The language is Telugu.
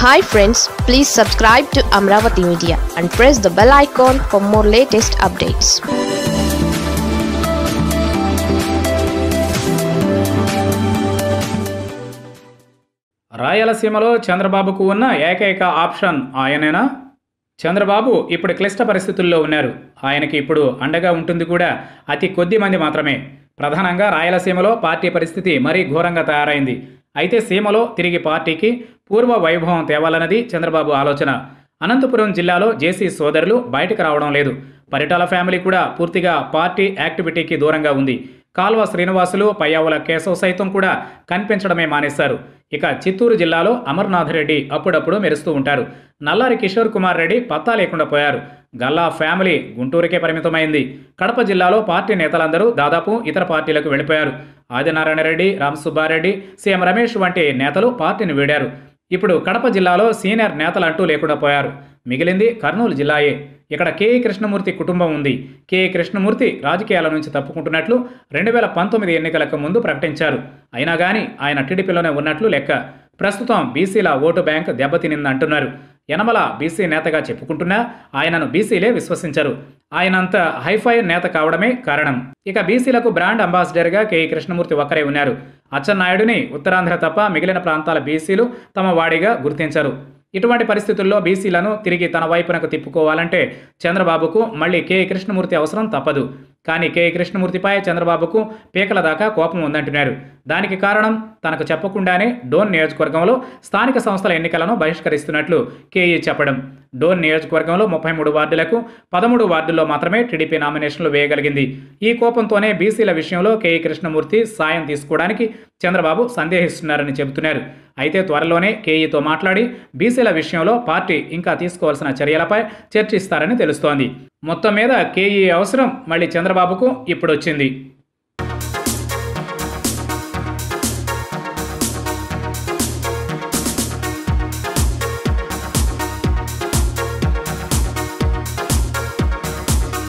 hi friends please subscribe to Amaravati media and press the bell icon for more latest updates రాయలసీమలో చంద్రబాబుకు ఉన్న ఏకైక ఆప్షన్ ఆయనేనా చంద్రబాబు ఇప్పుడు క్లిష్ట పరిస్థితుల్లో ఉన్నారు ఆయనకి ఇప్పుడు అండగా ఉంటుంది కూడా అతి కొద్ది మంది మాత్రమే ప్రధానంగా రాయలసీమలో పార్టీ పరిస్థితి మరీ ఘోరంగా తయారైంది అయితే సీమలో తిరిగి పార్టీకి పూర్వ వైభవం తేవాలన్నది చంద్రబాబు ఆలోచన అనంతపురం జిల్లాలో జేసీ సోదరులు బయటకు రావడం లేదు పరిటాల ఫ్యామిలీ కూడా పూర్తిగా పార్టీ యాక్టివిటీకి దూరంగా ఉంది కాల్వ శ్రీనివాసులు పయ్యావుల కేశవ్ సైతం కూడా కనిపించడమే మానేశారు ఇక చిత్తూరు జిల్లాలో అమర్నాథ్ రెడ్డి అప్పుడప్పుడు మెరుస్తూ ఉంటారు నల్లారి కిషోర్ కుమార్ రెడ్డి పత్తా లేకుండా పోయారు గల్లా ఫ్యామిలీ గుంటూరుకే పరిమితమైంది కడప జిల్లాలో పార్టీ నేతలందరూ దాదాపు ఇతర పార్టీలకు వెళ్ళిపోయారు ఆదినారాయణ రెడ్డి రామసుబ్బారెడ్డి సీఎం రమేష్ వంటి నేతలు పార్టీని వీడారు ఇప్పుడు కడప జిల్లాలో సీనియర్ నేతలంటూ లేకుండా పోయారు మిగిలింది కర్నూలు జిల్లాయే ఇక్కడ కేఈ కృష్ణమూర్తి కుటుంబం ఉంది కేఈ కృష్ణమూర్తి రాజకీయాల నుంచి తప్పుకుంటున్నట్లు రెండు వేల పంతొమ్మిది ఎన్నికలకు ముందు ప్రకటించారు అయినా కానీ ఆయన టీడీపీలోనే ఉన్నట్లు లెక్క ప్రస్తుతం బీసీల ఓటు బ్యాంక్ దెబ్బతినిందంటున్నారు యనమల బీసీ నేతగా చెప్పుకుంటున్నా ఆయనను బీసీలే విశ్వసించరు ఆయనంత హైఫై నేత కావడమే కారణం ఇక బీసీలకు బ్రాండ్ అంబాసిడర్గా కేఈ కృష్ణమూర్తి ఒక్కరే ఉన్నారు అచ్చెన్నాయుడిని ఉత్తరాంధ్ర తప్ప మిగిలిన ప్రాంతాల బీసీలు తమ వాడిగా గుర్తించరు ఇటువంటి పరిస్థితుల్లో బీసీలను తిరిగి తన వైపునకు తిప్పుకోవాలంటే చంద్రబాబుకు మళ్ళీ కేఈ కృష్ణమూర్తి అవసరం తప్పదు కానీ కేఈ కృష్ణమూర్తిపై చంద్రబాబుకు పీకల దాకా కోపం ఉందంటున్నారు దానికి కారణం తనకు చెప్పకుండానే డోన్ నియోజకవర్గంలో స్థానిక సంస్థల ఎన్నికలను బహిష్కరిస్తున్నట్లు కేఈ చెప్పడం డోన్ నియోజకవర్గంలో ముప్పై మూడు వార్డులకు పదమూడు వార్డుల్లో మాత్రమే టీడీపీ నామినేషన్లు వేయగలిగింది ఈ కోపంతోనే బీసీల విషయంలో కేఈ కృష్ణమూర్తి సాయం తీసుకోవడానికి చంద్రబాబు సందేహిస్తున్నారని చెబుతున్నారు అయితే త్వరలోనే కేఈతో మాట్లాడి బీసీల విషయంలో పార్టీ ఇంకా తీసుకోవాల్సిన చర్యలపై చర్చిస్తారని తెలుస్తోంది మొత్తం మీద కేఈ అవసరం మళ్ళీ చంద్రబాబుకు ఇప్పుడు వచ్చింది